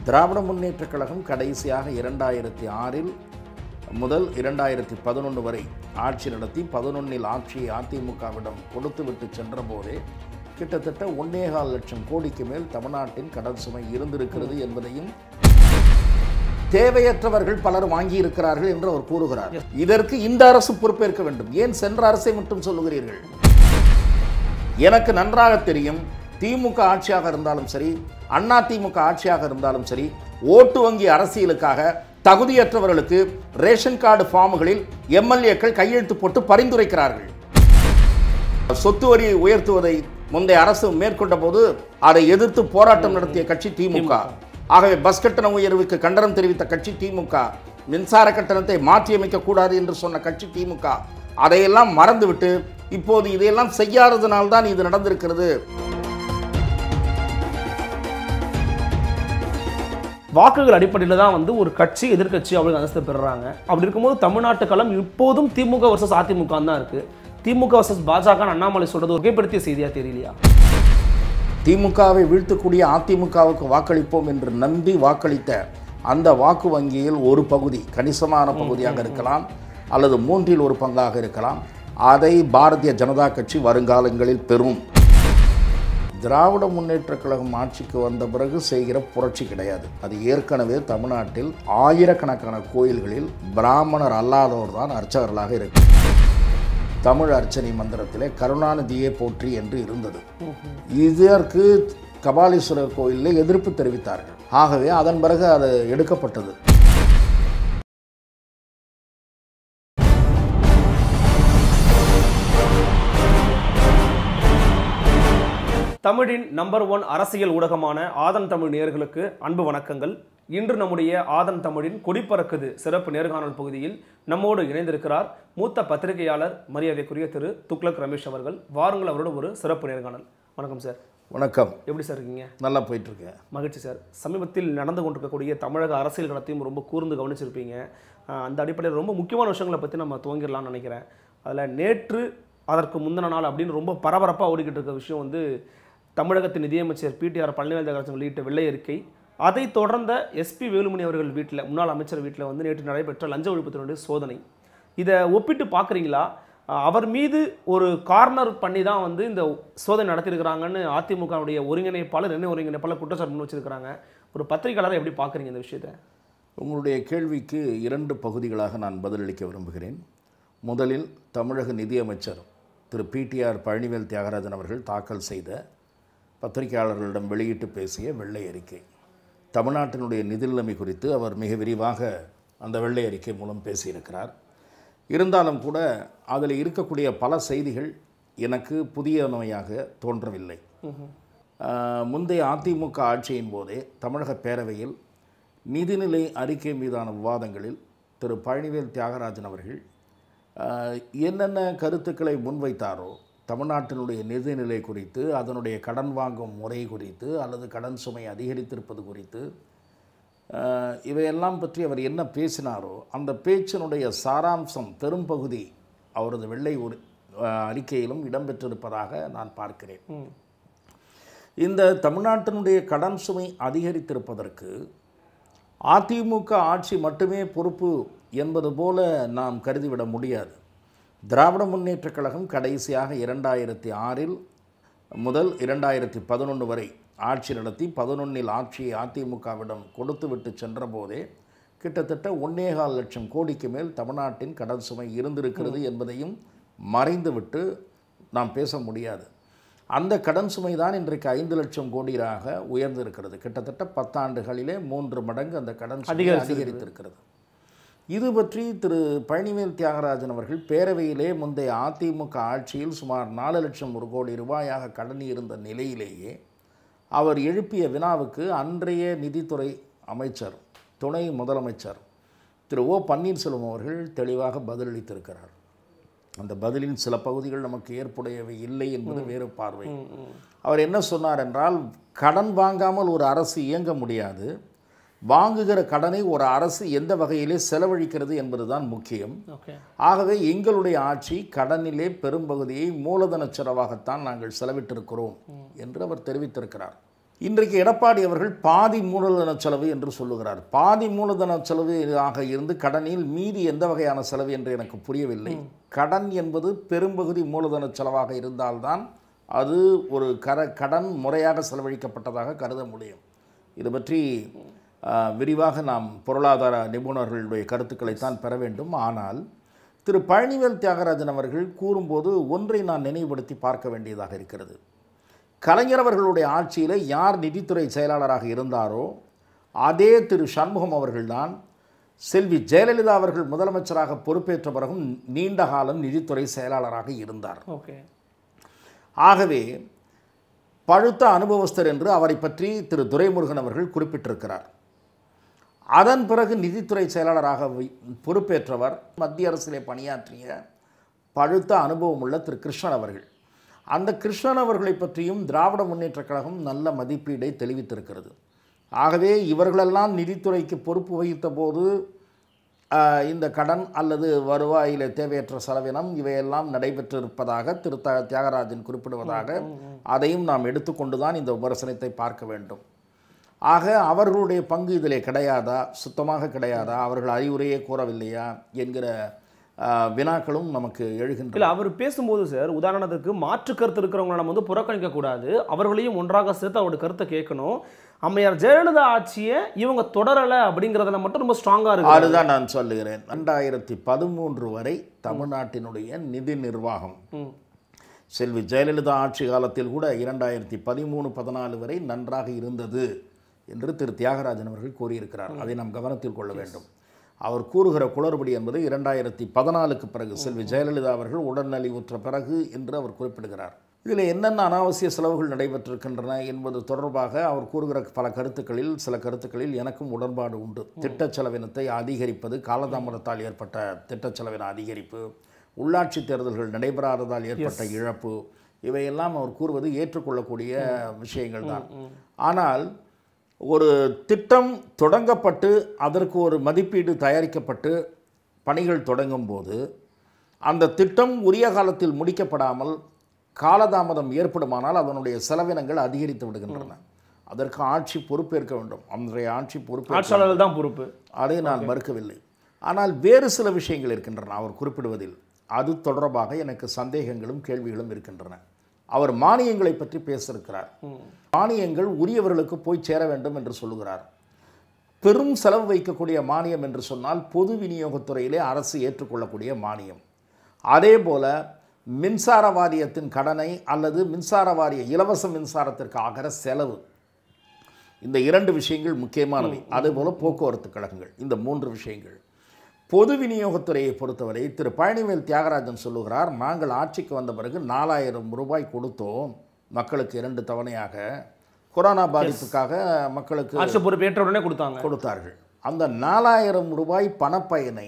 திராவிட முன்னேற்றக் கழகம் கடைசியாக இரண்டாயிரத்தி ஆறில் முதல் இரண்டாயிரத்தி பதினொன்று வரை ஆட்சி நடத்தி பதினொன்னில் ஆட்சியை அதிமுகவிடம் கொடுத்துவிட்டு சென்றபோதே கிட்டத்தட்ட ஒன்னேகால் லட்சம் கோடிக்கு மேல் தமிழ்நாட்டின் கடன் சுமை இருந்திருக்கிறது என்பதையும் தேவையற்றவர்கள் பலர் வாங்கி இருக்கிறார்கள் என்று அவர் கூறுகிறார் இதற்கு இந்த அரசு பொறுப்பேற்க வேண்டும் ஏன் சென்ற அரசை மட்டும் சொல்லுகிறீர்கள் எனக்கு நன்றாக தெரியும் திமுக ஆட்சியாக இருந்தாலும் சரி அண்ணா திமுக ஆட்சியாக இருந்தாலும் சரி ஓட்டு வங்கி அரசியலுக்காக தகுதியற்றவர்களுக்கு ரேஷன் கார்டு ஃபார்ம்களில் எம்எல்ஏக்கள் கையெழுத்து போட்டு பரிந்துரைக்கிறார்கள் சொத்து வரி உயர்த்துவதை முந்தைய அரசு மேற்கொண்ட போது அதை எதிர்த்து போராட்டம் நடத்திய கட்சி திமுக ஆகவே பஸ் கட்டண உயர்வுக்கு கண்டனம் தெரிவித்த கட்சி திமுக மின்சார கட்டணத்தை மாற்றியமைக்க கூடாது என்று சொன்ன கட்சி திமுக அதையெல்லாம் மறந்துவிட்டு இப்போது இதையெல்லாம் செய்யாததனால்தான் இது நடந்திருக்கிறது வாக்குகள் அடிப்படையில் தான் வந்து ஒரு கட்சி எதிர்க்கட்சி அவங்களுக்கு அந்தஸ்து பெறுறாங்க அப்படி இருக்கும்போது தமிழ்நாட்டு களம் இப்போதும் திமுக வர்சஸ் அதிமுக தான் இருக்கு திமுக வர்சஸ் பாஜக அண்ணாமலை சொல்றது ஒரு வகைப்படுத்திய செய்தியா தெரியலையா திமுகவை வீழ்த்தக்கூடிய அதிமுகவுக்கு வாக்களிப்போம் என்று நம்பி வாக்களித்த அந்த வாக்கு வங்கியில் ஒரு பகுதி கணிசமான பகுதியாக இருக்கலாம் அல்லது மூன்றில் ஒரு பங்காக இருக்கலாம் அதை பாரதிய ஜனதா கட்சி வருங்காலங்களில் பெறும் திராவிட முன்னேற்றக் கழகம் ஆட்சிக்கு வந்த பிறகு செய்கிற புரட்சி கிடையாது அது ஏற்கனவே தமிழ்நாட்டில் ஆயிரக்கணக்கான கோயில்களில் பிராமணர் அல்லாதவர் தான் அர்ச்சகர்களாக இருக்கு தமிழ் அர்ச்சனை மந்திரத்திலே கருணாநிதியே போற்றி என்று இருந்தது இதற்கு கபாலீஸ்வரர் கோயிலில் எதிர்ப்பு தெரிவித்தார்கள் ஆகவே அதன் பிறகு அது எடுக்கப்பட்டது தமிழின் நம்பர் ஒன் அரசியல் ஊடகமான ஆதன் தமிழ் நேயர்களுக்கு அன்பு வணக்கங்கள் இன்று நம்முடைய ஆதன் தமிழின் கொடிப்பறக்குது சிறப்பு நேர்காணல் பகுதியில் நம்மோடு இணைந்திருக்கிறார் மூத்த பத்திரிகையாளர் மரியாதைக்குரிய திரு துக்ளக் ரமேஷ் அவர்கள் வாருங்கள் அவரோட ஒரு சிறப்பு நேர்காணல் வணக்கம் சார் வணக்கம் எப்படி சார் இருக்கீங்க நல்லா போயிட்டுருக்கு மகிழ்ச்சி சார் சமீபத்தில் நடந்து கொண்டிருக்கக்கூடிய தமிழக அரசியல் களத்தையும் ரொம்ப கூர்ந்து கவனிச்சிருப்பீங்க அஹ் அந்த அடிப்படையில் ரொம்ப முக்கியமான விஷயங்களை பற்றி நம்ம துவங்கிடலாம்னு நினைக்கிறேன் அதில் நேற்று அதற்கு முந்தின நாள் அப்படின்னு ரொம்ப பரபரப்பாக ஓடிக்கிட்டு இருக்க விஷயம் வந்து தமிழகத்தின் நிதியமைச்சர் பிடிஆர் பழனிவேல் தியாகராஜன் வெளியிட்ட வெள்ளை அறிக்கை அதை தொடர்ந்த எஸ்பி வேலுமணி அவர்கள் வீட்டில் முன்னாள் அமைச்சர் வீட்டில் வந்து நேற்று நடைபெற்ற லஞ்ச ஒழிப்புத்துறையுடைய சோதனை இதை ஒப்பிட்டு பார்க்குறீங்களா அஹ் அவர் மீது ஒரு கார்னர் பண்ணி தான் வந்து இந்த சோதனை நடத்தியிருக்கிறாங்கன்னு அதிமுகவுடைய ஒருங்கிணைப்பாளர் என்ன ஒருங்கிணைப்பாளர் குற்றச்சாட்டு முன் வச்சிருக்கிறாங்க ஒரு பத்திரிகையாளரை எப்படி பார்க்குறீங்க இந்த விஷயத்தை உங்களுடைய கேள்விக்கு இரண்டு பகுதிகளாக நான் பதிலளிக்க விரும்புகிறேன் முதலில் தமிழக நிதியமைச்சர் திரு பிடிஆர் பழனிவேல் தியாகராஜன் அவர்கள் தாக்கல் செய்த பத்திரிகையாளர்களிடம் வெளியிட்டு பேசிய வெள்ளை அறிக்கை தமிழ்நாட்டினுடைய நிதி நிலைமை குறித்து அவர் மிக விரிவாக அந்த வெள்ளை அறிக்கை மூலம் பேசியிருக்கிறார் இருந்தாலும் கூட அதில் இருக்கக்கூடிய பல செய்திகள் எனக்கு புதியனவையாக தோன்றவில்லை ஆஹ், முந்தைய அதிமுக ஆட்சியின் போதே தமிழக பேரவையில் நிதிநிலை அறிக்கை மீதான விவாதங்களில் திரு பழனிவேல் தியாகராஜன் அவர்கள் ஆஹ், என்னென்ன கருத்துக்களை முன்வைத்தாரோ தமிழ்நாட்டினுடைய நிதிநிலை குறித்து அதனுடைய கடன் வாங்கும் முறை குறித்து அல்லது கடன் சுமை அதிகரித்திருப்பது குறித்து ஆஹ், இவையெல்லாம் பற்றி அவர் என்ன பேசினாரோ அந்த பேச்சினுடைய சாராம்சம் பெரும்பகுதி அவரது வெள்ளை ஒரு ஆஹ், அறிக்கையிலும் இடம்பெற்றிருப்பதாக நான் பார்க்கிறேன் இந்த தமிழ்நாட்டினுடைய கடன் சுமை அதிகரித்திருப்பதற்கு அதிமுக ஆட்சி மட்டுமே பொறுப்பு என்பது போல நாம் கருதிவிட முடியாது திராவிட முன்னேற்றக் கழகம் கடைசியாக இரண்டாயிரத்தி ஆறில் முதல் இரண்டாயிரத்தி பதினொன்று வரை ஆட்சி நடத்தி பதினொன்னில் ஆட்சியை அதிமுகவிடம் கொடுத்துவிட்டு சென்றபோதே கிட்டத்தட்ட ஒன்னேகால் லட்சம் கோடிக்கு மேல் தமிழ்நாட்டின் கடன் சுமை இருந்திருக்கிறது என்பதையும் மறைந்துவிட்டு நாம் பேச முடியாது அந்த கடன் சுமை தான் இன்றைக்கு ஐந்து லட்சம் கோடியாக உயர்ந்திருக்கிறது கிட்டத்தட்ட பத்தாண்டுகளிலே மூன்று மடங்கு அந்த கடன் சுமை அதிகரித்திருக்கிறது. அதிகரித்திருக்கிறது இது பற்றி திரு பழனிவேல் தியாகராஜன் அவர்கள் பேரவையிலே முந்தைய அதிமுக ஆட்சியில் சுமார் நாலு லட்சம் ஒரு கோடி ரூபாயாக கடன் இருந்த நிலையிலேயே அவர் எழுப்பிய வினாவுக்கு அன்றைய நிதித்துறை அமைச்சர் துணை முதலமைச்சர் திரு ஓ பன்னீர்செல்வம் அவர்கள் தெளிவாக பதிலளித்திருக்கிறார் அந்த பதிலின் சில பகுதிகள் நமக்கு ஏற்புடையவை இல்லை என்பது வேறு பார்வை அவர் என்ன சொன்னார் என்றால் கடன் வாங்காமல் ஒரு அரசு இயங்க முடியாது வாங்குகிற கடனை ஒரு அரசு எந்த வகையிலே செலவழிக்கிறது என்பதுதான் முக்கியம் ஓகே ஆகவே எங்களுடைய ஆட்சி கடனிலே பெரும்பகுதியை மூலதன செலவாகத்தான் நாங்கள் செலவிட்டிருக்கிறோம் என்று அவர் தெரிவித்திருக்கிறார் இன்றைக்கு எடப்பாடி அவர்கள் பாதி மூலதன செலவு என்று சொல்லுகிறார் பாதி மூலதன செலவு ஆக இருந்து கடனில் மீதி எந்த வகையான செலவு என்று எனக்கு புரியவில்லை கடன் என்பது பெரும்பகுதி மூலதன செலவாக இருந்தால்தான் அது ஒரு கர கடன் முறையாக செலவழிக்கப்பட்டதாக கருத முடியும் இது பற்றி ஆ, விரிவாக நாம் பொருளாதார நிபுணர்களுடைய கருத்துக்களைத்தான் பெற வேண்டும் ஆனால் திரு பழனிவேல் தியாகராஜன் அவர்கள் கூறும்போது ஒன்றை நான் நினைவுபடுத்தி பார்க்க வேண்டியதாக இருக்கிறது கலைஞர் அவர்களுடைய ஆட்சியில் யார் நிதித்துறை செயலாளராக இருந்தாரோ அதே திரு சண்முகம் அவர்கள்தான் செல்வி ஜெயலலிதா அவர்கள் முதலமைச்சராக பொறுப்பேற்ற பிறகும் நீண்ட காலம் நிதித்துறை செயலாளராக இருந்தார் ஓகே ஆகவே பழுத்த அனுபவஸ்தர் என்று அவரை பற்றி திரு துரைமுருகன் அவர்கள் குறிப்பிட்டிருக்கிறார் அதன் பிறகு நிதித்துறை செயலாளராக வை- பொறுப்பேற்றவர் மத்திய அரசிலே பணியாற்றிய பழுத்த அனுபவமுள்ள திரு கிருஷ்ணன் அவர்கள் அந்த கிருஷ்ணன் அவர்களை பற்றியும் திராவிட முன்னேற்றக் கழகம் நல்ல மதிப்பீடை தெளிவித்திருக்கிறது ஆகவே இவர்களெல்லாம் நிதித்துறைக்கு பொறுப்பு வகித்த போது ஆஹ், இந்த கடன் அல்லது வருவாயில தேவையற்ற செலவினம் இவையெல்லாம் நடைபெற்றிருப்பதாக திரு த தியாகராஜன் குறிப்பிடுவதாக அதையும் நாம் எடுத்துக்கொண்டு தான் இந்த விமர்சனத்தை பார்க்க வேண்டும் ஆக அவர்களுடைய பங்கு இதிலே கிடையாதா சுத்தமாக கிடையாதா அவர்கள் அறிவுரையே கூறவில்லையா என்கிற ஆஹ், வினாக்களும் நமக்கு எழுகின்றன இல்ல அவர் பேசும்போது சார் உதாரணத்துக்கு மாற்று கருத்து இருக்கிறவங்களை நம்ம வந்து புறக்கணிக்க கூடாது அவர்களையும் ஒன்றாக சேர்த்து அவருடைய கருத்தை கேட்கணும் அம்மையார் ஜெயலலிதா ஆட்சியை இவங்க தொடரல அப்படிங்கறதுல மட்டும் ரொம்ப ஸ்ட்ராங்கா இருக்கு அதுதான் நான் சொல்லுகிறேன் ரெண்டாயிரத்தி பதிமூன்று வரை தமிழ்நாட்டினுடைய நிதி நிர்வாகம் ம். செல்வி ஜெயலலிதா ஆட்சி காலத்தில் கூட இரண்டாயிரத்தி பதிமூணு பதினாலு வரை நன்றாக இருந்தது என்று திரு தியாகராஜன் அவர்கள் கூறியிருக்கிறார் அதை நாம் கவனத்தில் கொள்ள வேண்டும் அவர் கூறுகிற குளறுபடி என்பது இரண்டாயிரத்தி பதினாலுக்கு பிறகு செல்வி ஜெயலலிதா அவர்கள் உடல்நலிவுற்ற பிறகு என்று அவர் குறிப்பிடுகிறார் இதில் என்னென்ன அனாவசிய செலவுகள் நடைபெற்றிருக்கின்றன என்பது தொடர்பாக அவர் கூறுகிற பல கருத்துக்களில் சில கருத்துக்களில் எனக்கும் உடன்பாடு உண்டு திட்டச் செலவினத்தை அதிகரிப்பது காலதாமதத்தால் ஏற்பட்ட திட்டச் செலவின அதிகரிப்பு உள்ளாட்சி தேர்தல்கள் நடைபெறாததால் ஏற்பட்ட இழப்பு இவையெல்லாம் அவர் கூறுவது ஏற்றுக்கொள்ளக்கூடிய விஷயங்கள் தான் ஆனால் ஒரு திட்டம் தொடங்கப்பட்டு அதற்கு ஒரு மதிப்பீடு தயாரிக்கப்பட்டு பணிகள் தொடங்கும் போது அந்த திட்டம் உரிய காலத்தில் முடிக்கப்படாமல் காலதாமதம் ஏற்படுமானால் அதனுடைய செலவினங்கள் அதிகரித்து விடுகின்றன அதற்கு ஆட்சி பொறுப்பேற்க வேண்டும் அன்றைய ஆட்சி பொறுப்பேற்க ஆட்சியாளர்கள் தான் பொறுப்பு அதை நான் மறுக்கவில்லை ஆனால் வேறு சில விஷயங்கள் இருக்கின்றன அவர் குறிப்பிடுவதில் அது தொடர்பாக எனக்கு சந்தேகங்களும் கேள்விகளும் இருக்கின்றன அவர் மானியங்களை பற்றி பேசியிருக்கிறார் மானியங்கள் உரியவர்களுக்கு போய் சேர வேண்டும் என்று சொல்லுகிறார் பெரும் செலவு வைக்கக்கூடிய மானியம் என்று சொன்னால் பொது விநியோகத்துறையிலே அரசு ஏற்றுக்கொள்ளக்கூடிய மானியம் அதே போல மின்சார வாரியத்தின் கடனை அல்லது மின்சார வாரிய இலவச மின்சாரத்திற்கு ஆகிற செலவு இந்த இரண்டு விஷயங்கள் முக்கியமானவை அதேபோல போக்குவரத்து கழகங்கள் இந்த மூன்று விஷயங்கள் பொது விநியோகத்துறையை பொறுத்தவரை திரு பழனிவேல் தியாகராஜன் சொல்லுகிறார் நாங்கள் ஆட்சிக்கு வந்த பிறகு நாலாயிரம் ரூபாய் கொடுத்தோம் மக்களுக்கு இரண்டு தவணையாக கொரோனா பாதிப்புக்காக மக்களுக்கு ஆட்சி பொறுப்பு ஏற்ற உடனே கொடுத்தாங்க கொடுத்தார்கள் அந்த நாலாயிரம் ரூபாய் பணப்பயனை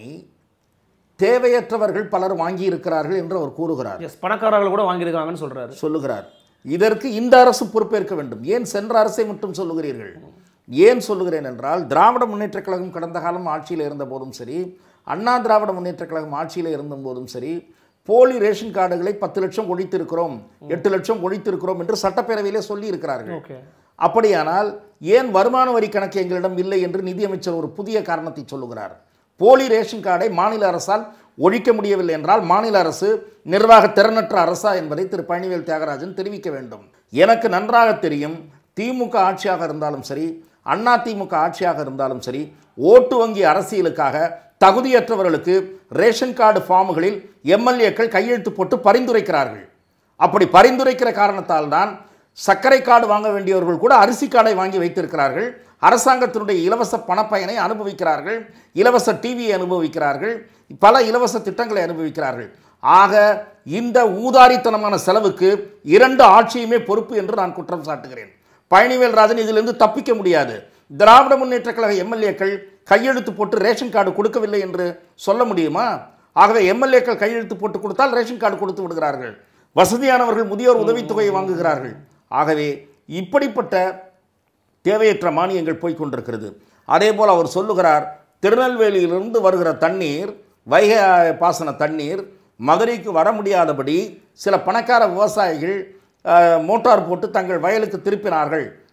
தேவையற்றவர்கள் பலர் வாங்கியிருக்கிறார்கள் என்று அவர் கூறுகிறார் எஸ் பணக்காரர்கள் கூட வாங்கியிருக்காங்கன்னு சொல்றாரு சொல்லுகிறார் இதற்கு இந்த அரசு பொறுப்பேற்க வேண்டும் ஏன் சென்ற அரசை மட்டும் சொல்லுகிறீர்கள் ஏன் சொல்லுகிறேன் என்றால் திராவிட முன்னேற்றக் கழகம் கடந்த காலம் ஆட்சியில் இருந்த போதும் சரி அண்ணா திராவிட முன்னேற்றக் கழகம் ஆட்சியில் இருந்த போதும் சரி போலி ரேஷன் கார்டுகளை பத்து லட்சம் ஒழித்திருக்கிறோம் எட்டு லட்சம் ஒழித்திருக்கிறோம் என்று சட்டப்பேரவையிலே சொல்லி இருக்கிறார்கள் ஓகே அப்படியானால் ஏன் வருமான வரி கணக்கு எங்களிடம் இல்லை என்று நிதியமைச்சர் ஒரு புதிய காரணத்தை சொல்லுகிறார் போலி ரேஷன் கார்டை மாநில அரசால் ஒழிக்க முடியவில்லை என்றால் மாநில அரசு நிர்வாக திறனற்ற அரசா என்பதை திரு பழனிவேல் தியாகராஜன் தெரிவிக்க வேண்டும் எனக்கு நன்றாக தெரியும் திமுக ஆட்சியாக இருந்தாலும் சரி அண்ணா திமுக ஆட்சியாக இருந்தாலும் சரி ஓட்டு வங்கி அரசியலுக்காக தகுதியற்றவர்களுக்கு ரேஷன் கார்டு ஃபார்முகளில் எம்எல்ஏக்கள் கையெழுத்து போட்டு பரிந்துரைக்கிறார்கள் அப்படி பரிந்துரைக்கிற காரணத்தால் தான் சர்க்கரை கார்டு வாங்க வேண்டியவர்கள் கூட அரிசி கார்டை வாங்கி வைத்திருக்கிறார்கள் அரசாங்கத்தினுடைய இலவச பணப்பயனை அனுபவிக்கிறார்கள் இலவச டிவியை அனுபவிக்கிறார்கள் பல இலவச திட்டங்களை அனுபவிக்கிறார்கள் ஆக இந்த ஊதாரித்தனமான செலவுக்கு இரண்டு ஆட்சியுமே பொறுப்பு என்று நான் குற்றம் சாட்டுகிறேன் பழனிவேல் ராஜன் இதிலிருந்து தப்பிக்க முடியாது திராவிட முன்னேற்ற கழக எம்எல்ஏக்கள் கையெழுத்து போட்டு ரேஷன் கார்டு கொடுக்கவில்லை என்று சொல்ல முடியுமா ஆகவே எம்எல்ஏக்கள் கையெழுத்து போட்டு கொடுத்தால் ரேஷன் கார்டு கொடுத்து விடுகிறார்கள் வசதியானவர்கள் முதியோர் உதவித்தொகையை வாங்குகிறார்கள் ஆகவே இப்படிப்பட்ட தேவையற்ற மானியங்கள் போய்க் கொண்டிருக்கிறது அதே போல் அவர் சொல்லுகிறார் திருநெல்வேலியிலிருந்து வருகிற தண்ணீர் வைகை பாசன தண்ணீர் மதுரைக்கு வர முடியாதபடி சில பணக்கார விவசாயிகள் அஹ், மோட்டார் போட்டு தங்கள் வயலுக்கு திருப்பினார்கள்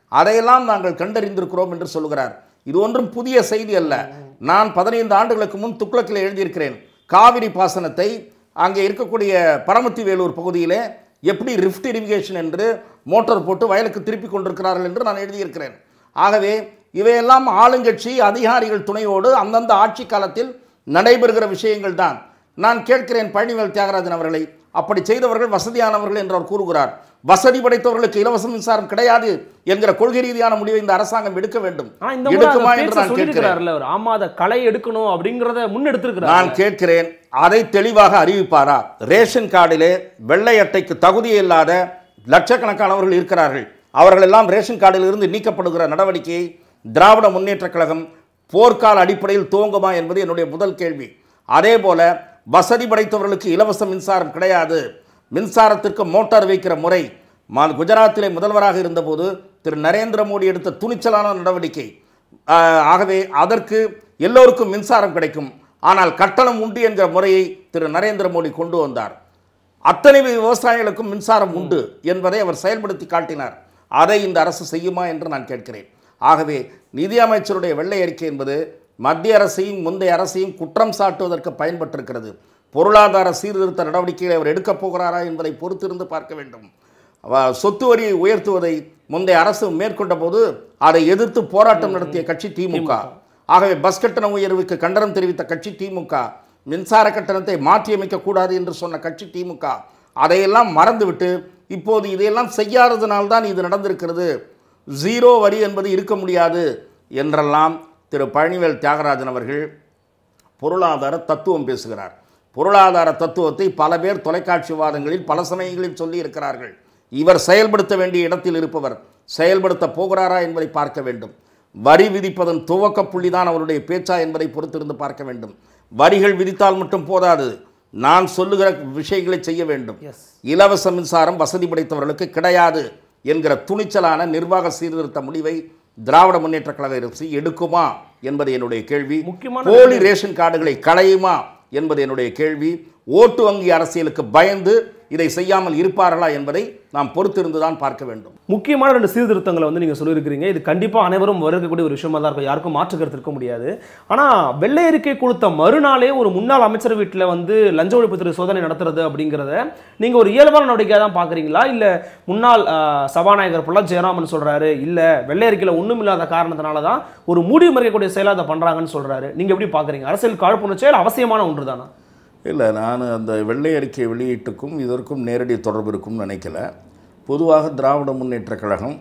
அதையெல்லாம் நாங்கள் கண்டறிந்திருக்கிறோம் என்று சொல்கிறார் இது ஒன்றும் புதிய செய்தி அல்ல நான் பதினைந்து ஆண்டுகளுக்கு முன் துக்ளக்கில் எழுதியிருக்கிறேன் காவிரி பாசனத்தை அங்கே இருக்கக்கூடிய பரமத்தி வேலூர் பகுதியிலே எப்படி ரிஃப்ட் இரிகேஷன் என்று மோட்டார் போட்டு வயலுக்கு திருப்பி கொண்டிருக்கிறார்கள் என்று நான் எழுதியிருக்கிறேன் ஆகவே இவையெல்லாம் ஆளுங்கட்சி அதிகாரிகள் துணையோடு அந்தந்த ஆட்சி காலத்தில் நடைபெறுகிற விஷயங்கள் தான் நான் கேட்கிறேன் பழனிவேல் தியாகராஜன் அவர்களை அப்படி செய்தவர்கள் வசதியானவர்கள் என்று அவர் கூறுகிறார் வசதி படைத்தவர்களுக்கு இலவச மின்சாரம் கிடையாது என்கிற கொள்கை ரீதியான முடிவை இந்த அரசாங்கம் எடுக்க வேண்டும் ஆனா இந்த முறை எடுக்குமா அந்த என்று பேச்சை நான் கேட்கிறேன் சொல்லியிருக்கிறாருல்ல அவர் ஆமா அதை களை எடுக்கணும் அப்படிங்கிறத முன்னெடுத்திருக்கிறார் நான் கேட்கிறேன் அதை தெளிவாக அறிவிப்பாரா ரேஷன் கார்டிலே வெள்ளை அட்டைக்கு தகுதி இல்லாத லட்சக்கணக்கானவர்கள் இருக்கிறார்கள் அவர்கள் எல்லாம் ரேஷன் கார்டில் இருந்து நீக்கப்படுகிற நடவடிக்கையை திராவிட முன்னேற்றக் கழகம் போர்க்கால அடிப்படையில் துவங்குமா என்பது என்னுடைய முதல் கேள்வி அதே போல வசதி படைத்தவர்களுக்கு இலவச மின்சாரம் கிடையாது மின்சாரத்திற்கு மோட்டார் வைக்கிற முறை மா- குஜராத்திலே முதல்வராக இருந்தபோது திரு நரேந்திர மோடி எடுத்த துணிச்சலான நடவடிக்கை ஆஹ், ஆகவே அதற்கு எல்லோருக்கும் மின்சாரம் கிடைக்கும் ஆனால் கட்டணம் உண்டு என்கிற முறையை திரு நரேந்திர மோடி கொண்டு வந்தார் அத்தனை விவசாயிகளுக்கும் மின்சாரம் உண்டு என்பதை அவர் செயல்படுத்தி காட்டினார் அதை இந்த அரசு செய்யுமா என்று நான் கேட்கிறேன் ஆகவே நிதியமைச்சருடைய வெள்ளை அறிக்கை என்பது மத்திய அரசையும் முந்தைய அரசையும் குற்றம் சாட்டுவதற்கு பயன்பட்டிருக்கிறது பொருளாதார சீர்திருத்த நடவடிக்கைகளை அவர் எடுக்கப் போகிறாரா என்பதை பொறுத்திருந்து பார்க்க வேண்டும் அவ- சொத்து வரியை உயர்த்துவதை முந்தைய அரசு மேற்கொண்ட போது அதை எதிர்த்து போராட்டம் நடத்திய கட்சி திமுக ஆகவே பஸ் கட்டண உயர்வுக்கு கண்டனம் தெரிவித்த கட்சி திமுக மின்சார கட்டணத்தை மாற்றியமைக்க கூடாது என்று சொன்ன கட்சி திமுக அதையெல்லாம் மறந்துவிட்டு இப்போது இதையெல்லாம் செய்யாததினால்தான் இது நடந்திருக்கிறது ஜீரோ வரி என்பது இருக்க முடியாது என்றெல்லாம் திரு பழனிவேல் தியாகராஜன் அவர்கள் பொருளாதார தத்துவம் பேசுகிறார் பொருளாதார தத்துவத்தை பல பேர் தொலைக்காட்சி விவாதங்களில் பல சமயங்களில் சொல்லி இருக்கிறார்கள் இவர் செயல்படுத்த வேண்டிய இடத்தில் இருப்பவர் செயல்படுத்த போகிறாரா என்பதை பார்க்க வேண்டும் வரி விதிப்பதன் துவக்க புள்ளிதான் அவருடைய பேச்சா என்பதை பொறுத்திருந்து பார்க்க வேண்டும் வரிகள் விதித்தால் மட்டும் போதாது நான் சொல்லுகிற விஷயங்களை செய்ய வேண்டும் எஸ் இலவச மின்சாரம் வசதி படைத்தவர்களுக்கு கிடையாது என்கிற துணிச்சலான நிர்வாக சீர்திருத்த முடிவை திராவிட முன்னேற்ற கழக அரசு எடுக்குமா என்பது என்னுடைய கேள்வி முக்கியமான போலி ரேஷன் கார்டுகளை களையுமா என்பது என்னுடைய கேள்வி ஓட்டு வங்கி அரசியலுக்கு பயந்து இதை செய்யாமல் இருப்பார்களா என்பதை நாம் பொறுத்திருந்து தான் பார்க்க வேண்டும் முக்கியமான ரெண்டு சீர்திருத்தங்களை வந்து நீங்கள் சொல்லியிருக்கிறீங்க இது கண்டிப்பாக அனைவரும் வரக்கூடிய ஒரு விஷயமா தான் இருக்கும் யாருக்கும் மாற்று கருத்து இருக்க முடியாது ஆனால் வெள்ளை அறிக்கை கொடுத்த மறுநாளே ஒரு முன்னாள் அமைச்சர் வீட்டில் வந்து லஞ்ச ஒழிப்புத்துறை சோதனை நடத்துறது அப்படிங்கிறத நீங்கள் ஒரு இயல்பான நடவடிக்கையாக தான் பார்க்குறீங்களா இல்லை முன்னாள் ஆஹ், சபாநாயகர் புள்ள ஜெயராமன் சொல்கிறாரு இல்லை வெள்ளை அறிக்கையில் ஒன்றும் இல்லாத காரணத்தினால தான் ஒரு மூடி மறைக்கக்கூடிய செயலை அதை பண்ணுறாங்கன்னு சொல்கிறாரு நீங்கள் எப்படி பார்க்குறீங்க அரசியல் காழ்ப்புணர்ச்சி செயல் அவசியமான ஒன்று தானா இல்லை நான் அந்த வெள்ளை அறிக்கை வெளியீட்டுக்கும் இதற்கும் நேரடி தொடர்பு இருக்கும்னு நினைக்கல பொதுவாக திராவிட முன்னேற்றக் கழகம்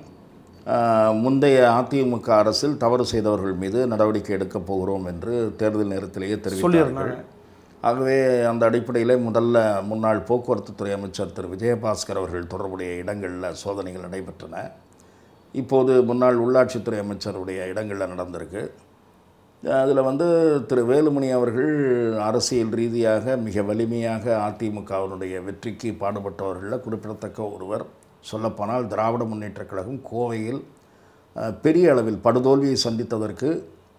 ஆஹ், முந்தைய அதிமுக அரசில் தவறு செய்தவர்கள் மீது நடவடிக்கை எடுக்கப் போகிறோம் என்று தேர்தல் நேரத்திலேயே தெரிவித்தார்கள் சொல்லியிருந்தாங்க. ஆகவே அந்த அடிப்படையில் முதல்ல முன்னாள் போக்குவரத்துத்துறை அமைச்சர் திரு விஜயபாஸ்கர் அவர்கள் தொடர்புடைய இடங்களில் சோதனைகள் நடைபெற்றன இப்போது முன்னாள் உள்ளாட்சித்துறை அமைச்சருடைய இடங்களில் நடந்திருக்கு அதில் வந்து திரு வேலுமணி அவர்கள் அரசியல் ரீதியாக மிக வலிமையாக அதிமுகவினுடைய வெற்றிக்கு பாடுபட்டவர்களில் குறிப்பிடத்தக்க ஒருவர் சொல்லப்போனால் திராவிட முன்னேற்றக் கழகம் கோவையில் அஹ், பெரிய அளவில் படுதோல்வியை சந்தித்ததற்கு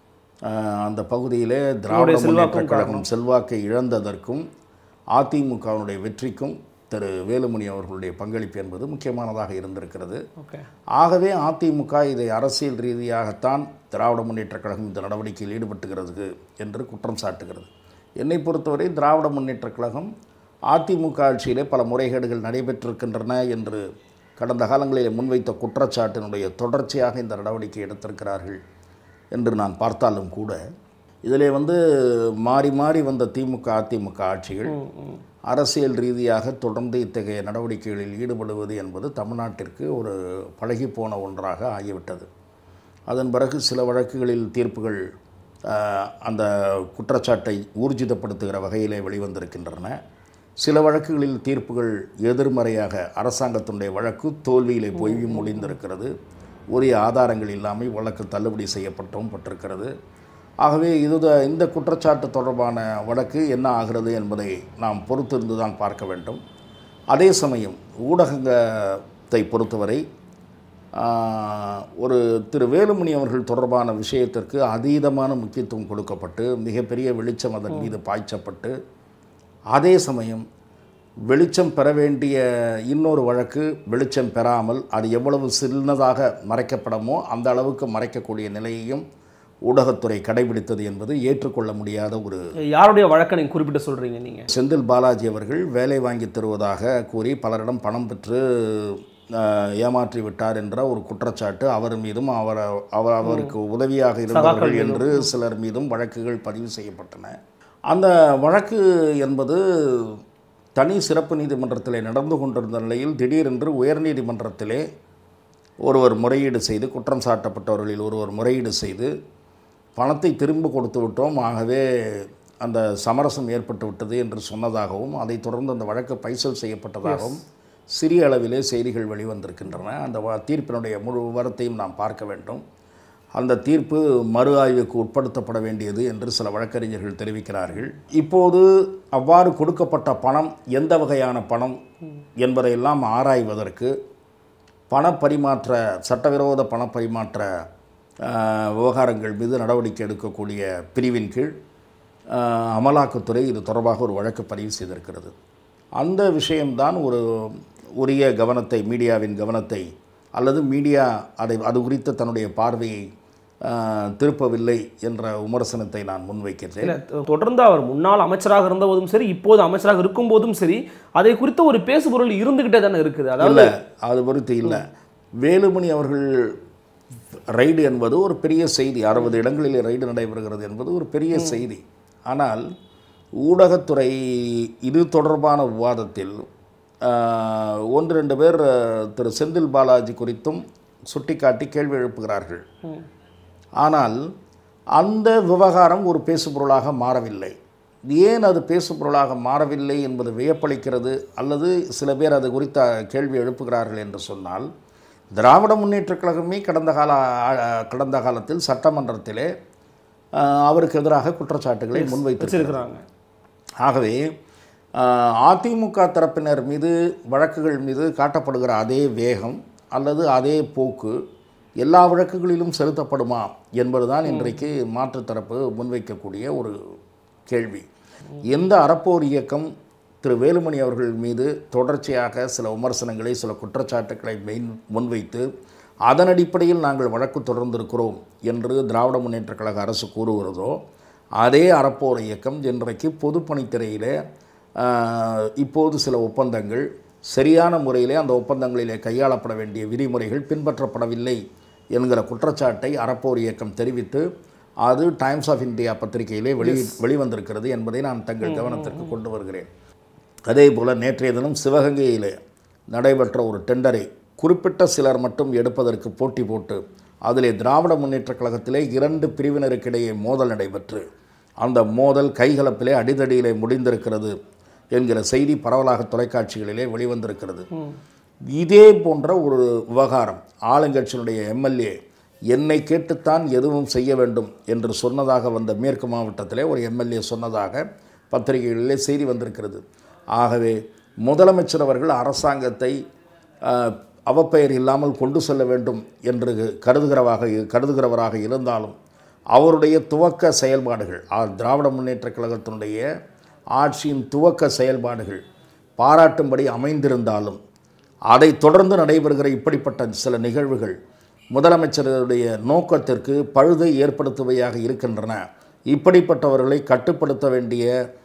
அஹ், அந்த பகுதியிலே திராவிட செல்வாக்கும் முன்னேற்றக் கழகம் செல்வாக்கை இழந்ததற்கும் அதிமுகவினுடைய வெற்றிக்கும் திரு வேலுமணி அவர்களுடைய பங்களிப்பு என்பது முக்கியமானதாக இருந்திருக்கிறது ஓகே ஆகவே அதிமுக இதை அரசியல் ரீதியாகத்தான் திராவிட முன்னேற்றக் கழகம் இந்த நடவடிக்கையில் ஈடுபட்டுகிறது என்று குற்றம் சாட்டுகிறது என்னை பொறுத்தவரை திராவிட முன்னேற்றக் கழகம் அதிமுக ஆட்சியிலே பல முறைகேடுகள் நடைபெற்றிருக்கின்றன என்று கடந்த காலங்களில் முன்வைத்த குற்றச்சாட்டினுடைய தொடர்ச்சியாக இந்த நடவடிக்கை எடுத்திருக்கிறார்கள் என்று நான் பார்த்தாலும் கூட இதிலே வந்து மாறி மாறி வந்த திமுக அதிமுக ஆட்சிகள் அரசியல் ரீதியாக தொடர்ந்து இத்தகைய நடவடிக்கைகளில் ஈடுபடுவது என்பது தமிழ்நாட்டிற்கு ஒரு பழகிப்போன ஒன்றாக ஆகிவிட்டது அதன் பிறகு சில வழக்குகளில் தீர்ப்புகள் ஆஹ், அந்த குற்றச்சாட்டை ஊர்ஜிதப்படுத்துகிற வகையிலே வெளிவந்திருக்கின்றன சில வழக்குகளில் தீர்ப்புகள் எதிர்மறையாக அரசாங்கத்தினுடைய வழக்கு தோல்வியிலே போய் முடிந்திருக்கிறது உரிய ஆதாரங்கள் இல்லாமல் வழக்கு தள்ளுபடி செய்யப்பட்டும் பட்டிருக்கிறது ஆகவே இது இந்த குற்றச்சாட்டு தொடர்பான வழக்கு என்ன ஆகிறது என்பதை நாம் பொறுத்திருந்து தான் பார்க்க வேண்டும் அதே சமயம் ஊடகத்தை பொறுத்தவரை ஆஹ், ஒரு திரு வேலுமணி அவர்கள் தொடர்பான விஷயத்திற்கு அதீதமான முக்கியத்துவம் கொடுக்கப்பட்டு மிகப்பெரிய வெளிச்சம் அதன் மீது பாய்ச்சப்பட்டு அதே சமயம் வெளிச்சம் பெற வேண்டிய இன்னொரு வழக்கு வெளிச்சம் பெறாமல் அது எவ்வளவு சின்னதாக மறைக்கப்படமோ அந்த அளவுக்கு மறைக்கக்கூடிய நிலையையும் ஊடகத்துறை கடைபிடித்தது என்பது ஏற்றுக்கொள்ள முடியாத ஒரு யாருடைய வழக்கை நீங்கள் குறிப்பிட்டு சொல்கிறீங்க நீங்கள் செந்தில் பாலாஜி அவர்கள் வேலை வாங்கி தருவதாக கூறி பலரிடம் பணம் பெற்று அஹ், ஏமாற்றி விட்டார் என்ற ஒரு குற்றச்சாட்டு அவர் மீதும் அவர் அவர் அவருக்கு உதவியாக இருந்தவர்கள் மீதும். என்று சிலர் மீதும் வழக்குகள் பதிவு செய்யப்பட்டன அந்த வழக்கு என்பது தனி சிறப்பு நீதிமன்றத்திலே நடந்து கொண்டிருந்த நிலையில் திடீரென்று உயர்நீதிமன்றத்திலே ஒருவர் முறையீடு செய்து குற்றம் சாட்டப்பட்டவர்களில் ஒருவர் முறையீடு செய்து பணத்தை திரும்ப கொடுத்து விட்டோம் ஆகவே அந்த சமரசம் ஏற்பட்டு விட்டது என்று சொன்னதாகவும் அதைத் தொடர்ந்து அந்த வழக்கு பைசல் செய்யப்பட்டதாகவும் சிறிய அளவிலே செய்திகள் வெளிவந்திருக்கின்றன அந்த வ- தீர்ப்பினுடைய முழு விவரத்தையும் நாம் பார்க்க வேண்டும் அந்த தீர்ப்பு மறு ஆய்வுக்கு உட்படுத்தப்பட வேண்டியது என்று சில வழக்கறிஞர்கள் தெரிவிக்கிறார்கள் இப்போது அவ்வாறு கொடுக்கப்பட்ட பணம் எந்த வகையான பணம் என்பதையெல்லாம் ஆராய்வதற்கு பணப்பரிமாற்ற சட்டவிரோத பணப்பரிமாற்ற அஹ், விவகாரங்கள் மீது நடவடிக்கை எடுக்கக்கூடிய பிரிவின் கீழ் அஹ், அமலாக்கத்துறை இது தொடர்பாக ஒரு வழக்கு பதிவு செய்திருக்கிறது அந்த விஷயம்தான் ஒரு உரிய கவனத்தை மீடியாவின் கவனத்தை அல்லது மீடியா அதை அது குறித்த தன்னுடைய பார்வையை அஹ், திருப்பவில்லை என்ற விமர்சனத்தை நான் முன்வைக்கிறேன் இல்லை தொடர்ந்து அவர் முன்னாள் அமைச்சராக இருந்தபோதும் சரி இப்போது அமைச்சராக இருக்கும்போதும் சரி அதை குறித்த ஒரு பேசுபொருள் இருந்துகிட்டே தானே இருக்குது அதாவது இல்லை அது பொறுத்து இல்லை வேலுமணி அவர்கள் ரைடு என்பது ஒரு பெரிய செய்தி அறுபது இடங்களில் ரைடு நடைபெறுகிறது என்பது ஒரு பெரிய செய்தி ஆனால் ஊடகத்துறை இது தொடர்பான விவாதத்தில் ஆஹ், ஒன்று ரெண்டு பேர் அஹ், திரு செந்தில் பாலாஜி குறித்தும் சுட்டிக்காட்டி கேள்வி எழுப்புகிறார்கள் ஆனால் அந்த விவகாரம் ஒரு பேசுபொருளாக மாறவில்லை ஏன் அது பேசுபொருளாக மாறவில்லை என்பது வியப்பளிக்கிறது அல்லது சில பேர் அது குறித்த கேள்வி எழுப்புகிறார்கள் என்று சொன்னால் திராவிட முன்னேற்றக் கழகமே கடந்த கால ஆ- கடந்த காலத்தில் சட்டமன்றத்திலே ஆ, அவருக்கு எதிராக குற்றச்சாட்டுகளை முன்வைத்திருக்கிறது வச்சிருக்கிறாங்க ஆகவே ஆஹ், அதிமுக தரப்பினர் மீது வழக்குகள் மீது காட்டப்படுகிற அதே வேகம் அல்லது அதே போக்கு எல்லா வழக்குகளிலும் செலுத்தப்படுமா என்பதுதான் இன்றைக்கு மாற்றுத் தரப்பு முன்வைக்கக்கூடிய ஒரு கேள்வி எந்த அறப்போர் இயக்கம் திரு வேலுமணி அவர்கள் மீது தொடர்ச்சியாக சில விமர்சனங்களை சில குற்றச்சாட்டுக்களை மெயின் முன்வைத்து அதன் அடிப்படையில் நாங்கள் வழக்கு தொடர்ந்திருக்கிறோம் என்று திராவிட முன்னேற்றக் கழக அரசு கூறுகிறதோ அதே அறப்போர் இயக்கம் இன்றைக்கு பொதுப்பணித்துறையிலே ஆஹ், இப்போது சில ஒப்பந்தங்கள் சரியான முறையிலே அந்த ஒப்பந்தங்களிலே கையாளப்பட வேண்டிய விதிமுறைகள் பின்பற்றப்படவில்லை என்கிற குற்றச்சாட்டை அறப்போர் இயக்கம் தெரிவித்து அது டைம்ஸ் ஆஃப் இந்தியா பத்திரிகையிலே வெளி வெளிவந்திருக்கிறது என்பதை நான் தங்கள் கவனத்திற்கு கொண்டு வருகிறேன் அதே போல் நேற்றைய தினம் சிவகங்கையிலே நடைபெற்ற ஒரு டெண்டரை குறிப்பிட்ட சிலர் மட்டும் எடுப்பதற்கு போட்டி போட்டு அதிலே திராவிட முன்னேற்றக் கழகத்திலே இரண்டு பிரிவினருக்கிடையே மோதல் நடைபெற்று அந்த மோதல் கைகலப்பிலே அடிதடியிலே முடிந்திருக்கிறது என்கிற செய்தி பரவலாக தொலைக்காட்சிகளிலே வெளிவந்திருக்கிறது இதே போன்ற ஒரு விவகாரம் ஆளுங்கட்சியினுடைய எம்எல்ஏ என்னை கேட்டுத்தான் எதுவும் செய்ய வேண்டும் என்று சொன்னதாக வந்த மேற்கு மாவட்டத்திலே ஒரு எம்எல்ஏ சொன்னதாக பத்திரிகைகளிலே செய்தி வந்திருக்கிறது ஆகவே முதலமைச்சர் அவர்கள் அரசாங்கத்தை ஆஹ், அவப்பெயர் இல்லாமல் கொண்டு செல்ல வேண்டும் என்று கருதுகிறவாக கருதுகிறவராக இருந்தாலும் அவருடைய துவக்க செயல்பாடுகள் ஆ, திராவிட முன்னேற்றக் கழகத்தினுடைய ஆட்சியின் துவக்க செயல்பாடுகள் பாராட்டும்படி அமைந்திருந்தாலும் அதைத் தொடர்ந்து நடைபெறுகிற இப்படிப்பட்ட சில நிகழ்வுகள் முதலமைச்சருடைய நோக்கத்திற்கு பழுதை ஏற்படுத்துவையாக இருக்கின்றன இப்படிப்பட்டவர்களை கட்டுப்படுத்த வேண்டிய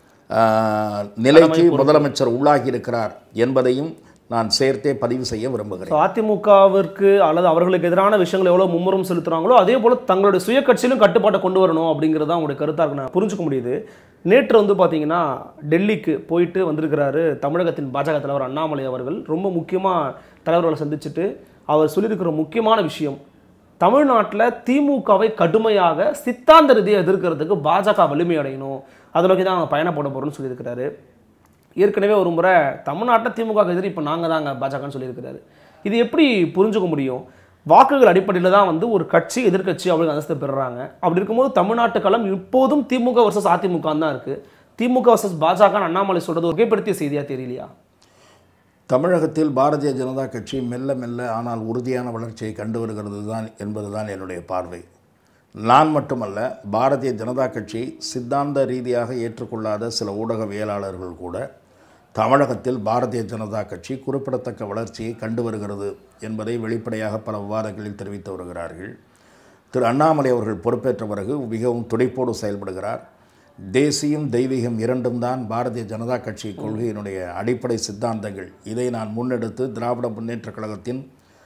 ஆஹ், நிலைக்கு முதலமைச்சர் உள்ளாகி இருக்கிறார் என்பதையும் நான் சேர்த்தே பதிவு செய்ய விரும்புகிறேன் ஸோ அதிமுகவிற்கு அல்லது அவர்களுக்கு எதிரான விஷயங்கள் எவ்வளோ மும்முரம் செலுத்துறாங்களோ அதே போல் தங்களுடைய சுய கட்சியிலும் கட்டுப்பாட்டை கொண்டு வரணும் அப்படிங்கிறது தான் உங்களுடைய கருத்தாக இருக்கு நான் புரிஞ்சுக்க முடியுது நேற்று வந்து பார்த்தீங்கன்னா டெல்லிக்கு போயிட்டு வந்திருக்கிறாரு தமிழகத்தின் பாஜக தலைவர் அண்ணாமலை அவர்கள் ரொம்ப முக்கியமாக தலைவர்களை சந்திச்சுட்டு அவர் சொல்லியிருக்கிற முக்கியமான விஷயம் தமிழ்நாட்டில் திமுகவை கடுமையாக சித்தாந்த ரீதியாக எதிர்க்கிறதுக்கு பாஜக வலிமை அடையணும் அதை நோக்கி தான் நாங்கள் பயணப்பட போகிறோம்னு சொல்லியிருக்கிறாரு ஏற்கனவே ஒரு முறை தமிழ்நாட்டில் திமுக க்கு எதிரி இப்போ நாங்கள் தாங்க பாஜகன்னு சொல்லியிருக்கிறாரு இது எப்படி புரிஞ்சுக்க முடியும் வாக்குகள் அடிப்படையில் தான் வந்து ஒரு கட்சி எதிர்க்கட்சி அவங்களுக்கு அந்தஸ்து பெறுறாங்க அப்படி இருக்கும்போது தமிழ்நாட்டு களம் இப்போதும் திமுக வர்சஸ் அதிமுக தான் இருக்குது திமுக வர்சஸ் பாஜக அண்ணாமலை சொல்றது ஒரு வகைப்படுத்திய செய்தியாக தெரியலையா தமிழகத்தில் பாரதிய ஜனதா கட்சி மெல்ல மெல்ல ஆனால் உறுதியான வளர்ச்சியை கண்டு வருகிறது தான் என்பதுதான் என்னுடைய பார்வை நான் மட்டுமல்ல பாரதிய ஜனதா கட்சி சித்தாந்த ரீதியாக ஏற்றுக்கொள்ளாத சில ஊடகவியலாளர்கள் கூட தமிழகத்தில் பாரதிய ஜனதா கட்சி குறிப்பிடத்தக்க வளர்ச்சியை கண்டு வருகிறது என்பதை வெளிப்படையாக பல விவாதங்களில் தெரிவித்து வருகிறார்கள் திரு அண்ணாமலை அவர்கள் பொறுப்பேற்ற பிறகு மிகவும் துடிப்போடு செயல்படுகிறார் தேசியம் தெய்வீகம் இரண்டும் தான் பாரதிய ஜனதா கட்சி கொள்கையினுடைய அடிப்படை சித்தாந்தங்கள் இதை நான் முன்னெடுத்து திராவிட முன்னேற்றக் கழகத்தின்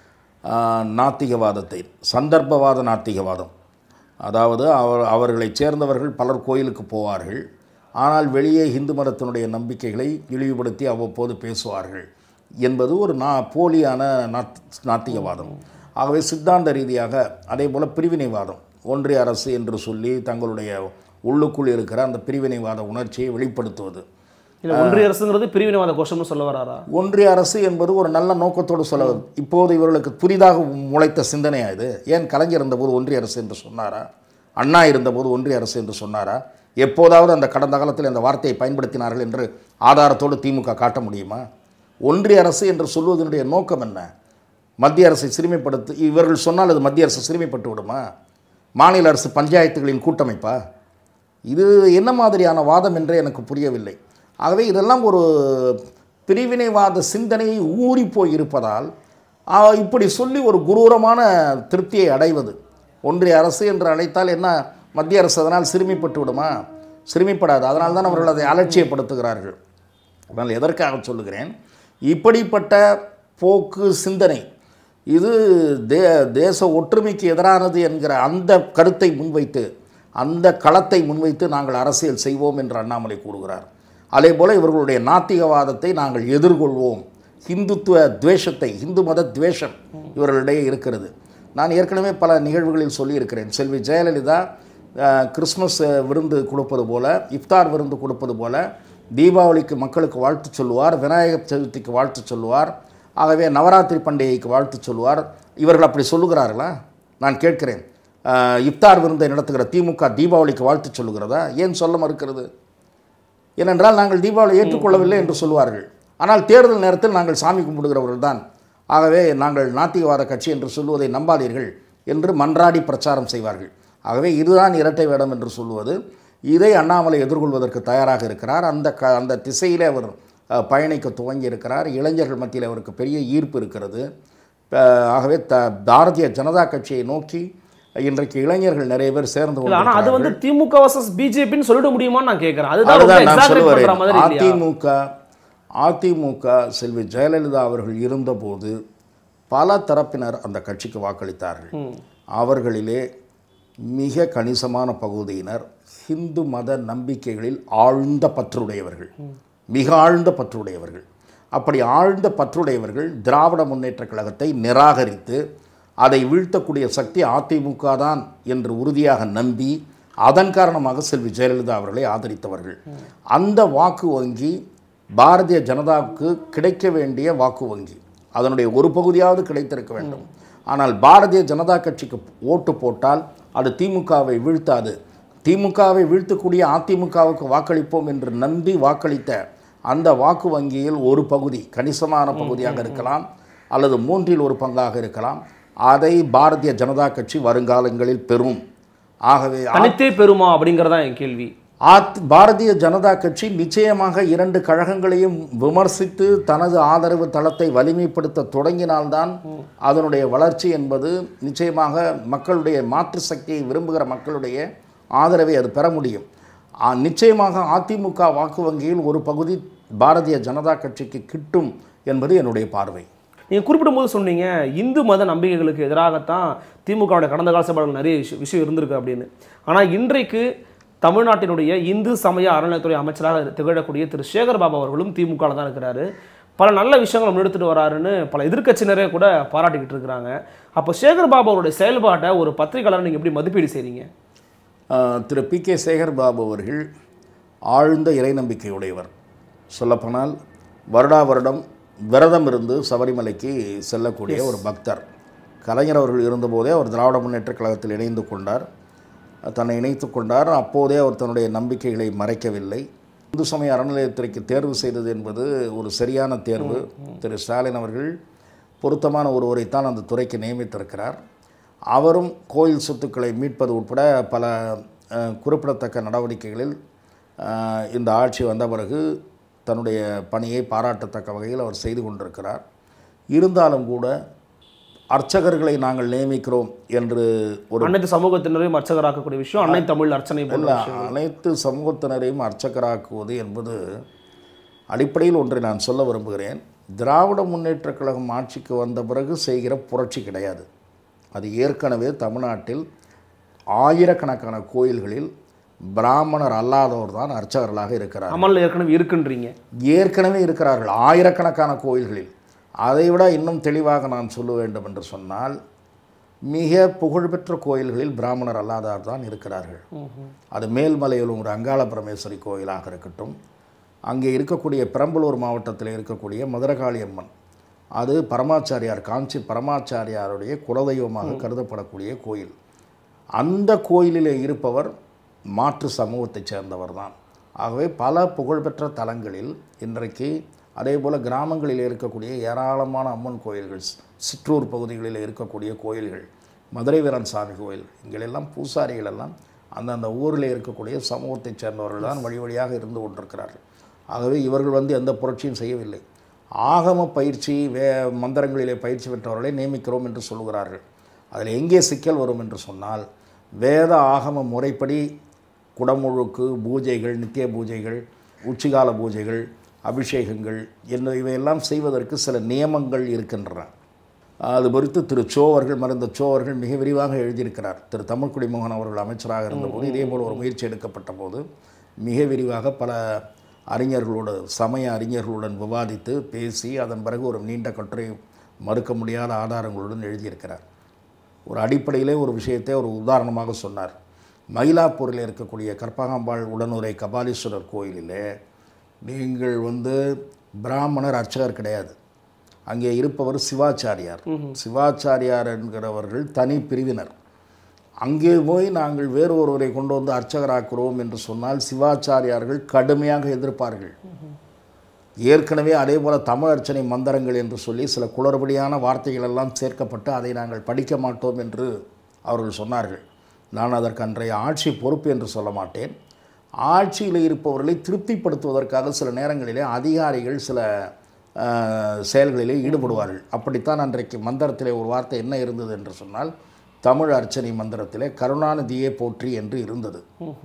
ஆ, நாத்திகவாதத்தை சந்தர்ப்பவாத நாத்திகவாதம் அதாவது அவர் அவர்களைச் சேர்ந்தவர்கள் பலர் கோயிலுக்கு போவார்கள் ஆனால் வெளியே இந்து மதத்தினுடைய நம்பிக்கைகளை இழிவுபடுத்தி அவ்வப்போது பேசுவார்கள் என்பது ஒரு நா போலியான நாத் நாத்திகவாதம் ஆகவே சித்தாந்த ரீதியாக அதே போல் பிரிவினைவாதம் ஒன்றிய அரசு என்று சொல்லி தங்களுடைய உள்ளுக்குள் இருக்கிற அந்த பிரிவினைவாத உணர்ச்சியை வெளிப்படுத்துவது இல்லை ஒன்றிய அரசுங்கிறது பிரிவினைவாத கோஷம்னு சொல்ல வராரா ஒன்றிய அரசு என்பது ஒரு நல்ல நோக்கத்தோடு சொல்ல இப்போது இவர்களுக்கு புதிதாக முளைத்த சிந்தனையா இது ஏன் கலைஞர் இருந்தபோது ஒன்றிய அரசு என்று சொன்னாரா அண்ணா இருந்தபோது ஒன்றிய அரசு என்று சொன்னாரா எப்போதாவது அந்த கடந்த காலத்தில் இந்த வார்த்தையை பயன்படுத்தினார்கள் என்று ஆதாரத்தோடு திமுக காட்ட முடியுமா ஒன்றிய அரசு என்று சொல்வதனுடைய நோக்கம் என்ன மத்திய அரசை சிறுமைப்படுத்து இவர்கள் சொன்னால் அது மத்திய அரசு சிறுமைப்பட்டு விடுமா மாநில அரசு பஞ்சாயத்துகளின் கூட்டமைப்பா இது என்ன மாதிரியான வாதம் என்று எனக்கு புரியவில்லை ஆகவே இதெல்லாம் ஒரு பிரிவினைவாத சிந்தனை ஊறி போய் இருப்பதால் ஆ, இப்படி சொல்லி ஒரு குரூரமான திருப்தியை அடைவது ஒன்றிய அரசு என்று அழைத்தால் என்ன மத்திய அரசு அதனால் சிறுமிப்பட்டு விடுமா சிறுமிப்படாது அதனால் தான் அவர்கள் அதை அலட்சியப்படுத்துகிறார்கள் அதனால் எதற்காக சொல்லுகிறேன் இப்படிப்பட்ட போக்கு சிந்தனை இது தே தேச ஒற்றுமைக்கு எதிரானது என்கிற அந்த கருத்தை முன்வைத்து அந்த களத்தை முன்வைத்து நாங்கள் அரசியல் செய்வோம் என்று அண்ணாமலை கூறுகிறார் அதே போல் இவர்களுடைய நாத்திகவாதத்தை நாங்கள் எதிர்கொள்வோம் ஹிந்துத்துவ துவேஷத்தை இந்து மத துவேஷம் இவர்களிடையே இருக்கிறது நான் ஏற்கனவே பல நிகழ்வுகளில் சொல்லியிருக்கிறேன் செல்வி ஜெயலலிதா அஹ், கிறிஸ்மஸ் அஹ், விருந்து கொடுப்பது போல இஃப்தார் விருந்து கொடுப்பது போல தீபாவளிக்கு மக்களுக்கு வாழ்த்து சொல்லுவார் விநாயகர் சதுர்த்திக்கு வாழ்த்து சொல்லுவார் ஆகவே நவராத்திரி பண்டிகைக்கு வாழ்த்து சொல்லுவார் இவர்கள் அப்படி சொல்லுகிறார்களா நான் கேட்கிறேன் அஹ், இஃப்தார் விருந்தை நடத்துகிற திமுக தீபாவளிக்கு வாழ்த்து சொல்லுகிறதா ஏன் சொல்ல மறுக்கிறது ஏனென்றால் நாங்கள் தீபாவளி ஏற்றுக்கொள்ளவில்லை என்று சொல்வார்கள் ஆனால் தேர்தல் நேரத்தில் நாங்கள் சாமி கும்பிடுகிறவர்கள் தான் ஆகவே நாங்கள் நாத்திகவாத கட்சி என்று சொல்லுவதை நம்பாதீர்கள் என்று மன்றாடி பிரச்சாரம் செய்வார்கள் ஆகவே இதுதான் இரட்டை வேடம் என்று சொல்லுவது இதை அண்ணாமலை எதிர்கொள்வதற்கு தயாராக இருக்கிறார் அந்த க அந்த திசையிலே அவர் அஹ், பயணிக்க துவங்கி இருக்கிறார் இளைஞர்கள் மத்தியில் அவருக்கு பெரிய ஈர்ப்பு இருக்கிறது அஹ், ஆகவே த பாரதிய ஜனதா கட்சியை நோக்கி இன்றைக்கு இளைஞர்கள் நிறைய பேர் சேர்ந்து இல்ல ஆனா அது கொண்டிருக்கிறார்கள். வந்து திமுக வர்சஸ் பிஜேபின்னு சொல்லிட முடியுமான்னு நான் கேட்கறேன் அதுதான் ரொம்ப அதுதான் நான் exaggerate சொல்ல பண்ற மாதிரி வரேன் இல்லையா அதிமுக அதிமுக செல்வி ஜெயலலிதா அவர்கள் இருந்தபோது பல தரப்பினர் அந்த கட்சிக்கு வாக்களித்தார்கள் அவர்களிலே மிக கணிசமான பகுதியினர் ஹிந்து மத நம்பிக்கைகளில் ஆழ்ந்த பற்றுடையவர்கள் மிக ஆழ்ந்த பற்றுடையவர்கள் அப்படி ஆழ்ந்த பற்றுடையவர்கள் திராவிட முன்னேற்றக் கழகத்தை நிராகரித்து அதை வீழ்த்தக்கூடிய சக்தி அதிமுக தான் என்று உறுதியாக நம்பி அதன் காரணமாக செல்வி ஜெயலலிதா அவர்களை ஆதரித்தவர்கள் அந்த வாக்கு வங்கி பாரதிய ஜனதாவுக்கு கிடைக்க வேண்டிய வாக்கு வங்கி அதனுடைய ஒரு பகுதியாவது கிடைத்திருக்க வேண்டும் ஆனால் பாரதிய ஜனதா கட்சிக்கு ஓட்டு போட்டால் அது திமுகவை வீழ்த்தாது திமுகவை வீழ்த்தக்கூடிய அதிமுகவுக்கு வாக்களிப்போம் என்று நம்பி வாக்களித்த அந்த வாக்கு வங்கியில் ஒரு பகுதி கணிசமான பகுதியாக இருக்கலாம் அல்லது மூன்றில் ஒரு பங்காக இருக்கலாம் அதை பாரதிய ஜனதா கட்சி வருங்காலங்களில் பெறும் ஆகவே தனித்தே பெறுமா அப்படிங்கறதா என் கேள்வி ஆத் பாரதிய ஜனதா கட்சி நிச்சயமாக இரண்டு கழகங்களையும் விமர்சித்து தனது ஆதரவு தளத்தை வலிமைப்படுத்த தொடங்கினால்தான் அதனுடைய வளர்ச்சி என்பது நிச்சயமாக மக்களுடைய மாற்று சக்தியை விரும்புகிற மக்களுடைய ஆதரவை அது பெற முடியும் ஆ, நிச்சயமாக அதிமுக வாக்கு வங்கியில் ஒரு பகுதி பாரதிய ஜனதா கட்சிக்கு கிட்டும் என்பது என்னுடைய பார்வை நீங்க குறிப்பிடும்போது சொன்னீங்க இந்து மத நம்பிக்கைகளுக்கு எதிராகத்தான் திமுகவோட கடந்த கால செயல்பாடுகள் நிறைய விஷயம் விஷயம் இருந்திருக்கு அப்படின்னு ஆனா இன்றைக்கு தமிழ்நாட்டினுடைய இந்து சமய அறநிலையத்துறை அமைச்சராக திகழக்கூடிய திரு சேகர் பாபு அவர்களும் திமுக தான் இருக்கிறாரு பல நல்ல விஷயங்களை முன்னெடுத்துட்டு வராருன்னு பல எதிர்க்கட்சியினரே கூட பாராட்டிக்கிட்டு இருக்கிறாங்க அப்போ சேகர் பாபு அவருடைய செயல்பாட்டை ஒரு பத்திரிகையாளர் நீங்க எப்படி மதிப்பீடு செய்றீங்க ஆஹ் திரு பி கே சேகர் பாபு அவர்கள் ஆழ்ந்த இறை நம்பிக்கையுடையவர் சொல்லப்போனால் வருடா வருடம் விரதம் இருந்து சபரிமலைக்கு செல்லக்கூடிய ஒரு பக்தர் கலைஞர் அவர்கள் இருந்தபோதே அவர் திராவிட முன்னேற்றக் கழகத்தில் இணைந்து கொண்டார் தன்னை இணைத்து கொண்டார் அப்போதே அவர் தன்னுடைய நம்பிக்கைகளை மறைக்கவில்லை இந்து சமய அறநிலையத்துறைக்கு தேர்வு செய்தது என்பது ஒரு சரியான தேர்வு திரு ஸ்டாலின் அவர்கள் பொருத்தமான ஒருவரைத்தான் அந்த துறைக்கு நியமித்திருக்கிறார் அவரும் கோயில் சொத்துக்களை மீட்பது உட்பட பல அஹ், குறிப்பிடத்தக்க நடவடிக்கைகளில் அஹ், இந்த ஆட்சி வந்த பிறகு தன்னுடைய பணியை பாராட்டத்தக்க வகையில் அவர் செய்து கொண்டிருக்கிறார் இருந்தாலும் கூட அர்ச்சகர்களை நாங்கள் நியமிக்கிறோம் என்று ஒரு அனைத்து சமூகத்தினரையும் அர்ச்சகராக்கக்கூடிய விஷயம் அன்னை தமிழ் அர்ச்சனை போன்ற இல்ல, விஷயம் அனைத்து சமூகத்தினரையும் அர்ச்சகராக்குவது என்பது அடிப்படையில் ஒன்றை நான் சொல்ல விரும்புகிறேன் திராவிட முன்னேற்றக் கழகம் ஆட்சிக்கு வந்த பிறகு செய்கிற புரட்சி கிடையாது அது ஏற்கனவே தமிழ்நாட்டில் ஆயிரக்கணக்கான கோயில்களில் பிராமணர் அல்லாதவர் தான் அர்ச்சகர்களாக இருக்கிறார் அமல்ல ஏற்கனவே இருக்குன்றீங்க ஏற்கனவே இருக்கிறார்கள் ஆயிரக்கணக்கான கோயில்களில் அதைவிட இன்னும் தெளிவாக நான் சொல்ல வேண்டும் என்று சொன்னால் மிக புகழ்பெற்ற கோயில்களில் பிராமணர் அல்லாதார் தான் இருக்கிறார்கள் அது மேல்மலையில் ஒரு அங்காள பரமேஸ்வரி கோயிலாக இருக்கட்டும் அங்கே இருக்கக்கூடிய பெரம்பலூர் மாவட்டத்தில் இருக்கக்கூடிய மதுரகாளி அம்மன் அது பரமாச்சாரியார் காஞ்சி பரமாச்சாரியாருடைய குலதெய்வமாக கருதப்படக்கூடிய கோயில் அந்த கோயிலிலே இருப்பவர் மாற்று சமூகத்தைச் சேர்ந்தவர் தான் ஆகவே பல புகழ்பெற்ற தலங்களில் இன்றைக்கு அதே போல் கிராமங்களில் இருக்கக்கூடிய ஏராளமான அம்மன் கோயில்கள் சி- சிற்றூர் பகுதிகளில் இருக்கக்கூடிய கோயில்கள் மதுரை வீரன் சாமி கோயில் இங்கெல்லாம் பூசாரிகள் எல்லாம் அந்தந்த ஊரில் இருக்கக்கூடிய சமூகத்தைச் சேர்ந்தவர்கள் தான் வழி வழியாக இருந்து கொண்டிருக்கிறார்கள் ஆகவே இவர்கள் வந்து எந்த புரட்சியும் செய்யவில்லை ஆகம பயிற்சி வே மந்திரங்களிலே பயிற்சி பெற்றவர்களை நியமிக்கிறோம் என்று சொல்கிறார்கள் அதில் எங்கே சிக்கல் வரும் என்று சொன்னால் வேத ஆகம முறைப்படி குடமுழுக்கு பூஜைகள் நித்திய பூஜைகள் உச்சிகால பூஜைகள் அபிஷேகங்கள் என்ன இவையெல்லாம் செய்வதற்கு சில நியமங்கள் இருக்கின்றன அது குறித்து திரு சோ அவர்கள் மறைந்த சோ அவர்கள் மிக விரிவாக எழுதியிருக்கிறார் திரு தமிழ்குடி மோகன் அவர்கள் அமைச்சராக இருந்தபோது இதே போல் ஒரு முயற்சி எடுக்கப்பட்ட போது மிக விரிவாக பல அறிஞர்களோடு சமய அறிஞர்களுடன் விவாதித்து பேசி அதன் பிறகு ஒரு நீண்ட கட்டுரை மறுக்க முடியாத ஆதாரங்களுடன் எழுதியிருக்கிறார் ஒரு அடிப்படையிலே ஒரு விஷயத்தை ஒரு உதாரணமாக சொன்னார் மயிலாப்பூரில் இருக்கக்கூடிய கற்பகாம்பாள் உடனுரை கபாலீஸ்வரர் கோயிலிலே நீங்கள் வந்து பிராமணர் அர்ச்சகர் கிடையாது அங்கே இருப்பவர் சிவாச்சாரியார் சிவாச்சாரியார் என்கிறவர்கள் தனி பிரிவினர் அங்கே போய் நாங்கள் வேறு ஒருவரை கொண்டு வந்து அர்ச்சகராக்குறோம் என்று சொன்னால் சிவாச்சாரியார்கள் கடுமையாக எதிர்ப்பார்கள் ஏற்கனவே அதே போல் தமிழ் அர்ச்சனை மந்திரங்கள் என்று சொல்லி சில குளறுபடியான வார்த்தைகள் எல்லாம் சேர்க்கப்பட்டு அதை நாங்கள் படிக்க மாட்டோம் என்று அவர்கள் சொன்னார்கள் நான் அதற்கு அன்றைய ஆட்சி பொறுப்பு என்று சொல்ல மாட்டேன் ஆட்சியில் இருப்பவர்களை திருப்திப்படுத்துவதற்காக சில நேரங்களிலே அதிகாரிகள் சில அஹ், செயல்களிலே ஈடுபடுவார்கள் அப்படித்தான் அன்றைக்கு மந்திரத்திலே ஒரு வார்த்தை என்ன இருந்தது என்று சொன்னால் தமிழ் அர்ச்சனை மந்திரத்திலே கருணாநிதியே போற்றி என்று இருந்தது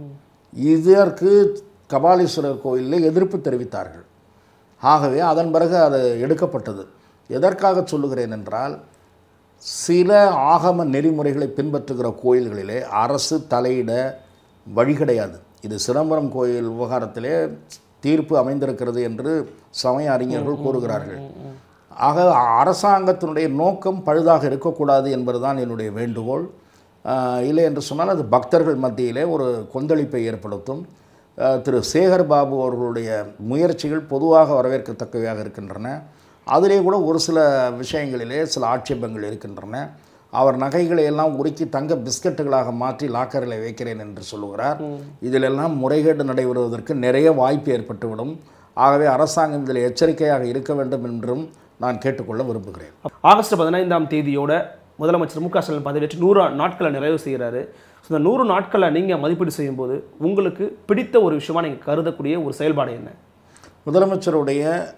இதற்கு கபாலீஸ்வரர் கோயிலில் எதிர்ப்பு தெரிவித்தார்கள் ஆகவே அதன் பிறகு அது எடுக்கப்பட்டது எதற்காக சொல்லுகிறேன் என்றால் சில ஆகம நெறிமுறைகளை பின்பற்றுகிற கோயில்களிலே அரசு தலையிட வழி கிடையாது இது சிதம்பரம் கோயில் விவகாரத்திலே தீர்ப்பு அமைந்திருக்கிறது என்று சமய அறிஞர்கள் கூறுகிறார்கள் ஆக அரசாங்கத்தினுடைய நோக்கம் பழுதாக இருக்கக்கூடாது என்பதுதான் என்னுடைய வேண்டுகோள் ஆஹ் இல்லை என்று சொன்னால் அது பக்தர்கள் மத்தியிலே ஒரு கொந்தளிப்பை ஏற்படுத்தும் ஆஹ் திரு சேகர் பாபு அவர்களுடைய முயற்சிகள் பொதுவாக வரவேற்கத்தக்கவையாக இருக்கின்றன அதிலே கூட ஒரு சில விஷயங்களிலே சில ஆட்சேபங்கள் இருக்கின்றன அவர் நகைகளை எல்லாம் உருக்கி தங்க பிஸ்கட்டுகளாக மாற்றி லாக்கரில் வைக்கிறேன் என்று சொல்லுகிறார் இதிலெல்லாம் முறைகேடு நடைபெறுவதற்கு நிறைய வாய்ப்பு ஏற்பட்டுவிடும் ஆகவே அரசாங்கம் இதில் எச்சரிக்கையாக இருக்க வேண்டும் என்றும் நான் கேட்டுக்கொள்ள விரும்புகிறேன் ஆகஸ்ட் பதினைந்தாம் தேதியோட முதலமைச்சர் மு க ஸ்டாலின் பதவியேற்று நூறு நாட்களை நிறைவு செய்கிறாரு ஸோ இந்த நூறு நாட்களை நீங்கள் மதிப்பீடு செய்யும்போது உங்களுக்கு பிடித்த ஒரு விஷயமா நீங்கள் கருதக்கூடிய ஒரு செயல்பாடு என்ன முதலமைச்சருடைய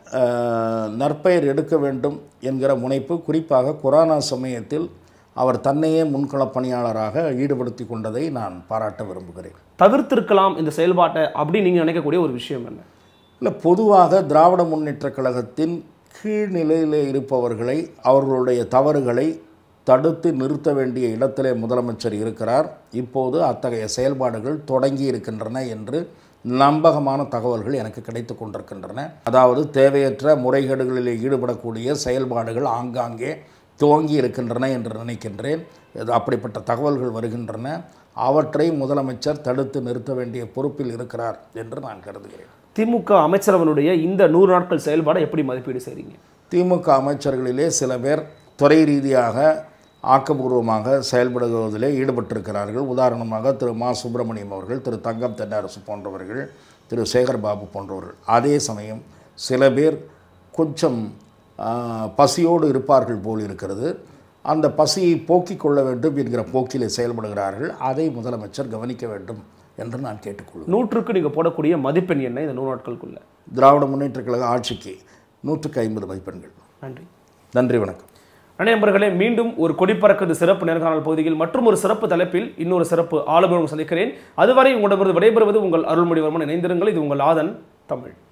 அஹ், நற்பெயர் எடுக்க வேண்டும் என்கிற முனைப்பு குறிப்பாக கொரோனா சமயத்தில் அவர் தன்னையே முன்களப் பணியாளராக ஈடுபடுத்தி கொண்டதை நான் பாராட்ட விரும்புகிறேன் தவிர்த்திருக்கலாம் இந்த செயல்பாட்டை அப்படின்னு நீங்கள் நினைக்கக்கூடிய ஒரு விஷயம் என்ன இல்லை பொதுவாக திராவிட முன்னேற்றக் கழகத்தின் கீழ்நிலையில் இருப்பவர்களை அவர்களுடைய தவறுகளை தடுத்து நிறுத்த வேண்டிய இடத்திலே முதலமைச்சர் இருக்கிறார் இப்போது அத்தகைய செயல்பாடுகள் தொடங்கி இருக்கின்றன என்று நம்பகமான தகவல்கள் எனக்கு கிடைத்து கொண்டிருக்கின்றன அதாவது தேவையற்ற முறைகேடுகளில் ஈடுபடக்கூடிய செயல்பாடுகள் ஆங்காங்கே துவங்கி இருக்கின்றன என்று நினைக்கின்றேன் இது அப்படிப்பட்ட தகவல்கள் வருகின்றன அவற்றை முதலமைச்சர் தடுத்து நிறுத்த வேண்டிய பொறுப்பில் இருக்கிறார் என்று நான் கருதுகிறேன் திமுக அமைச்சரவனுடைய இந்த நூறு நாட்கள் செயல்பாடை எப்படி மதிப்பீடு செய்றீங்க திமுக அமைச்சர்களிலே சில பேர் துறை ரீதியாக ஆக்கப்பூர்வமாக செயல்படுவதிலே ஈடுபட்டிருக்கிறார்கள் உதாரணமாக திரு மா சுப்பிரமணியம் அவர்கள் திரு தங்கம் தென்னரசு போன்றவர்கள் திரு சேகர் பாபு போன்றவர்கள் அதே சமயம் சில பேர் கொஞ்சம் ஆ, பசியோடு இருப்பார்கள் போல் இருக்கிறது அந்த பசியை போக்கிக் கொள்ள வேண்டும் என்கிற போக்கிலே செயல்படுகிறார்கள் அதை முதலமைச்சர் கவனிக்க வேண்டும் என்று நான் கேட்டுக்கொள்கிறேன் நூற்றுக்கு நீங்கள் போடக்கூடிய மதிப்பெண் என்ன இந்த நூறு நாட்களுக்குள்ள திராவிட முன்னேற்றக் கழக ஆட்சிக்கு நூற்றுக்கு ஐம்பது மதிப்பெண்கள் நன்றி நன்றி வணக்கம் நண்பர்களே மீண்டும் ஒரு கொடிப்பறக்குது சிறப்பு நேர்காணல் பகுதியில் மற்றும் ஒரு சிறப்பு தலைப்பில் இன்னொரு சிறப்பு ஆளுநரும் சந்திக்கிறேன் அதுவரை உங்களிடமிருந்து விடைபெறுவது உங்கள் அருள்மொழிவர்மன் இணைந்திருங்கள் இது உங்கள் ஆதன் தமிழ்